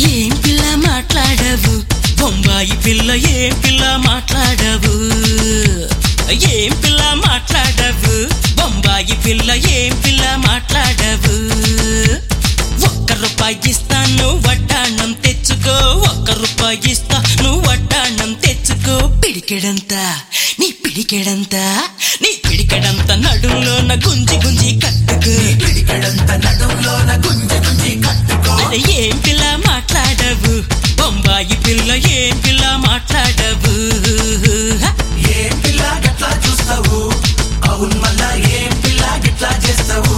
ఏం పిల్ల మాట్లాడవు బొంబాయి పిల్ల ఏం పిల్ల మాట్లాడవు ఏం పిల్ల మాట్లాడవు బొంబాయి పిల్ల ఏం పిల్ల మాట్లాడవు ఒక్క రూపాయి ఇస్తాను వడ్డాణం తెచ్చుకో ఒక్క రూపాయి ఇస్తా నువ్వు వడ్డాణం తెచ్చుకో పిడికెడంతా నీ పిడికెడంతా నీ పిడికెడంత నడుంలోన గుంజి గుంజి కట్టుకో పిడికడంత నడుంలోన గుంజి గుంజి కట్టుకో అరే ఏం పిల్ల మాట్లాడవు బొంబాయి పిల్ల ఏం పిల్ల మాట్లాడవు ఏం పిల్ల గట్లా చూస్తావు అవును మళ్ళా ఏం పిల్ల గిట్లా చేస్తావు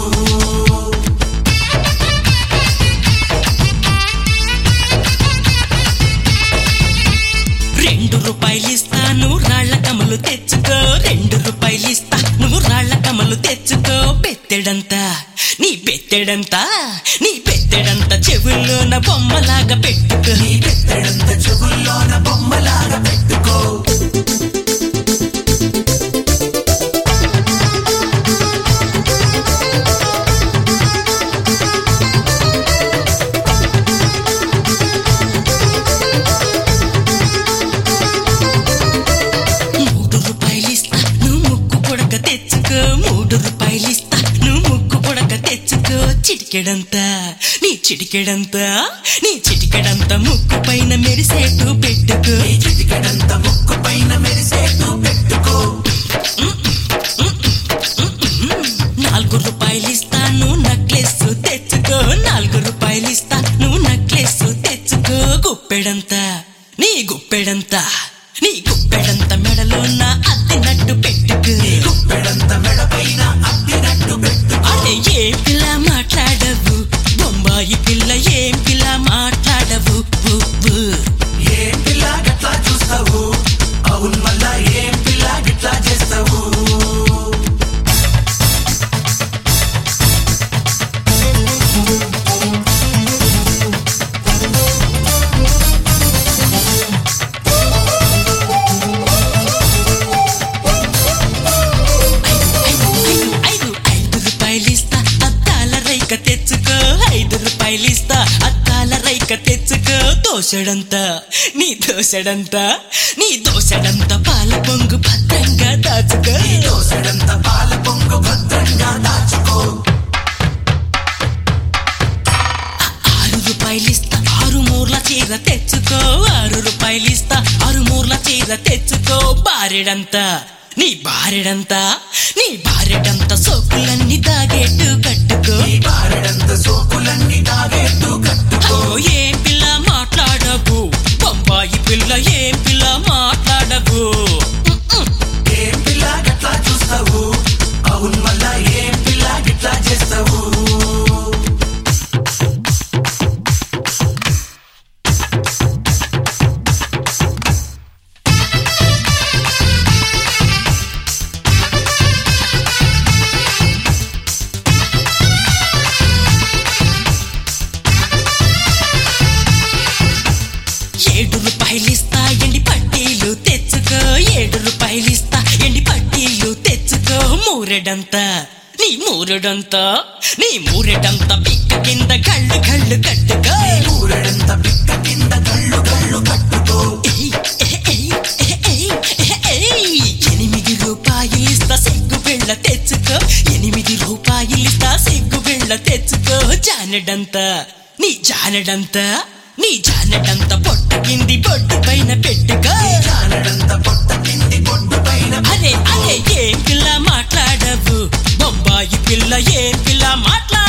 రెండు రూపాయలు ఇస్తాను రాళ్ల కమలు తెచ్చుకో రెండు రూపాయలు ఇస్తా నువ్వు రాళ్ల కమలు తెచ్చుకో బెత్తెడంతా నీ బెత్తెడంతా నీ బెత్తెడంత చెవుల్లోన బొమ్మలాగా పెట్టుకో నీ పెట్టడంత చెవుల్లోన బొమ్మలాగా పెట్టుకో మూడు రూపాయలు ఇస్తా నువ్వు ముక్కు పొడక తెచ్చుకో మూడు రూపాయలు ఇస్తా నువ్వు ముక్కు పొడక తెచ్చుకో చిటికెడంతా నీ చిటికెడంతా నీ చిటికెడంతా ముక్కు పైన మెరిసేట్టు పెట్టుకో నీ చిటికడంత ముక్కు పైన మెరిసేట్టు పెట్టుకో నాలుగు రూపాయలు ఇస్తాను నక్లెస్ తెచ్చుకో నాలుగు రూపాయలు ఇస్తా నువ్వు నక్లెస్ తెచ్చుకో గుప్పెడంతా నీ గుప్పెడంతా నీ గుప్పెడంత మెడలో నా అద్దినట్టు పెట్టుకో గుప్పెడంత మెడ పైన అద్దినట్టు పెట్టుకో అరే ఏం పిల్ల మాట్లాడవు బొంబాయి పిల్ల ఏం పిల్ల మాట్లాడవు బు, బు. ఏం పిల్ల గట్లా చూస్తావు అవును మళ్ళా ఏం పిల్ల గిట్లా చేస్తావు ఐదు ఐదు ఐదు రూపాయలు ఇస్తా అద్దాల రైక తెచ్చుకో ఐదు రూపాయలు ఇస్తా అద్దాల రైక తెచ్చుకో దోసెడంతా నీ దోసెడంతా నీ దోసెడంతా పాల పొంగు భద్రంగా దాచుకో నీ దోసెడంత పాల పొంగు భద్రంగా దాచుకో ఆరు రూపాయలు ఇస్తా ఆరు మూర్ల చీర తెచ్చుకో ఆరు రూపాయలు ఇస్తా ఆరు మూర్ల చీర తెచ్చుకో బారెడంతా నీ బారెడంతా నీ బారెడంతా సోకులన్నీ దాగేట్టు కట్టుకో నీ బారెడంత సోకులన్నీ తాగేట్టు కట్టుకో అయ్యో ఏం పిల్ల మాట్లాడవు బొంబాయి పిల్ల ఏం పిల్ల మాట్లాడవు ఏం పిల్ల గట్లా చూస్తావు అవును మళ్ళా ఏం పిల్ల గిట్లా చేస్తావు ఏడు రూపాయలు ఇస్తా ఎండి పట్టీలు తెచ్చుకో ఏడు రూపాయలు ఇస్తా ఎండి పట్టీలు తెచ్చుకో మూరెడంతా నీ మూరెడంతా నీ మూరెడంతా పిక్క కింద కళ్ళు కళ్ళు కట్టుకో ఊరడంత పిక్క కింద కళ్ళు కళ్ళు కట్టుకో ఏయ్, ఏయ్, ఏయ్, ఏయ్, ఏయ్. ఎనిమిది రూపాయలు ఇస్తా సిగ్గు బిళ్ళ తెచ్చుకో ఎనిమిది రూపాయలు ఇస్తా సిగ్గు బిళ్ళ తెచ్చుకో జానెడంతా నీ జానెడంతా నీ జానెడంతా పొట్ట కింది బొడ్డు పైన పెట్టుకో జానడంత పొట్ట కింది పొట్టు పైన అరే అరే ఏం పిల్ల మాట్లాడవు బొంబాయి పిల్ల ఏం పిల్ల మాట్లాడ